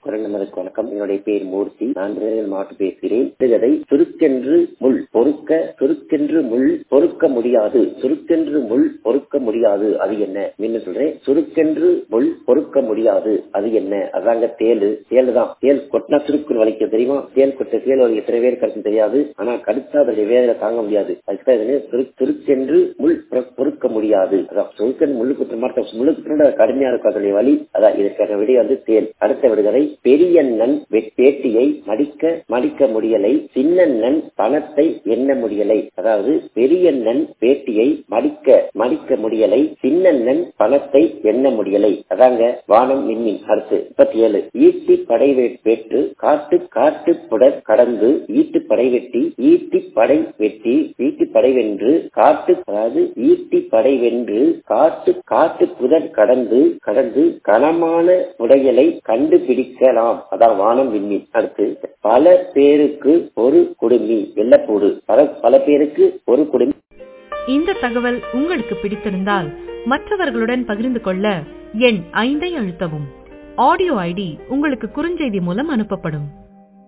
குரநமருக்கு வணக்கம் என்னுடைய பேர் மூர்த்தி நான் திருநெல்வேலி மாவட்டம் பேசுகிறேன் சிறுகதை சுருக்கென்று முள் பொறுக்க சுருக்கென்று முள் பொறுக்க முடியாது சுருக்கென்று முள் பொறுக்க முடியாது அது என்ன மீண்டும் சொல்றேன் சுருக்கென்று முள் பொறுக்க முடியாது அது என்ன அதாங்க தேலு தேலு தான் தேல் கொட்டினா சுருக்குன்னு வலிக்க தெரியுமா தேல் கொட்ட தேல் வலிக்க சில பேர் கருத்து தெரியாது ஆனா கடிச்சா அதனுடைய வேதனை தாங்க முடியாது அதுக்கு தான் சுரு- சுருக்கென்று முள் பொறு- பொறுக்க முடியாது அதான் சுருக்கென்று முள்ளு குற்ற மாதிரி முள்ளு குற்ற கடுமையா இருக்கும் அதனுடைய வலி அதான் இதற்கான விடை வந்து தேல் அடுத்த விடுதலை பெரியண்ணன் வெ- பேட்டியை மடிக்க மடிக்க முடியலை சின்னண்ணன் பணத்தை எண்ண முடியலை அதாவது பெரியண்ணன் பேட்டியை மடிக்க மடிக்க முடியலை சின்னண்ணன் பணத்தை எண்ண முடியலை அதாங்க வானம் விண்மீன் அடுத்து முப்பத்தி ஏழு ஈட்டி படை வெ- வெட்டு காட்டு காட்டு புடர் கடந்து ஈட்டு படை வெட்டி ஈட்டி படை வெட்டி ஈட்டி படை வென்று காட்டு அதாவது ஈட்டி படை வென்று காட்டு காட்டு புதர் கடந்து கடந்து கனமான உடையலை கண்டுபிடிக்கலாம் அதான் வானம் விண்மீன் அடுத்து பல பேருக்கு ஒரு குடுமி வெள்ளப்பூடு பல பல பேருக்கு ஒரு குடுமி இந்த தகவல் உங்களுக்கு பிடித்திருந்தால் மற்றவர்களுடன் பகிர்ந்து கொள்ள எண் ஐந்தை அழுத்தவும் ஆடியோ ஐடி உங்களுக்கு குறுஞ்செய்தி மூலம் அனுப்பப்படும்